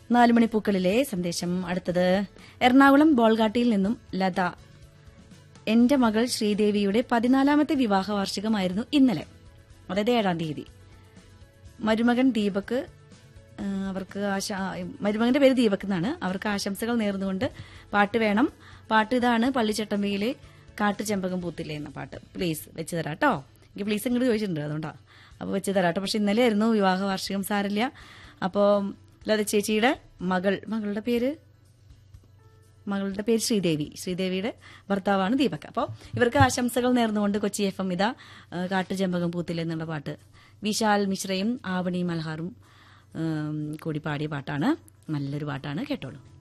നാലുമണിപ്പൂക്കളിലെ സന്ദേശം അടുത്തത് എറണാകുളം ബോൾഗാട്ടിയിൽ നിന്നും ലത എന്റെ മകൾ ശ്രീദേവിയുടെ പതിനാലാമത്തെ വിവാഹ വാർഷികമായിരുന്നു ഇന്നലെ അതായത് ഏഴാം തീയതി മരുമകൻ ദീപക് ആ, അവർക്ക് ആശ മരുമകന്റെ പേര് ദീപക് എന്നാണ് അവർക്ക് ആശംസകൾ നേർന്നുകൊണ്ട് പാട്ട് വേണം പാട്ട് ഇതാണ് പള്ളിച്ചട്ടമ്പയിലെ കാട്ടു ചെമ്പകം പൂത്തില്ലേ എന്ന പാട്ട് പ്ലീസ് വെച്ച് തരാം കേട്ടോ എനിക്ക് പ്ലീസ് ഇങ്ങോട്ട് ചോദിച്ചിട്ടുണ്ട് അതുകൊണ്ടാ അപ്പോൾ വെച്ച് തരാം കേട്ടോ പക്ഷെ ഇന്നലെ ആയിരുന്നു വിവാഹ വാർഷികം സാരില്ല അപ്പോൾ ലത ചേച്ചിയുടെ മകൾ മകളുടെ പേര് മകളുടെ പേര് ശ്രീദേവി ശ്രീദേവിയുടെ ഭർത്താവാണ് ദീപക് അപ്പോൾ ഇവർക്ക് ആശംസകൾ നേർന്നുകൊണ്ട് കൊച്ചി എഫ് എം ഇതാ ആ, കാട്ടുചെമ്പകം പൂത്തില്ല എന്നുള്ള പാട്ട് വിശാൽ മിശ്രയും ആവണി മൽഹാറും ഉം, കൂടി പാടിയ പാട്ടാണ് നല്ലൊരു പാട്ടാണ് കേട്ടോളൂ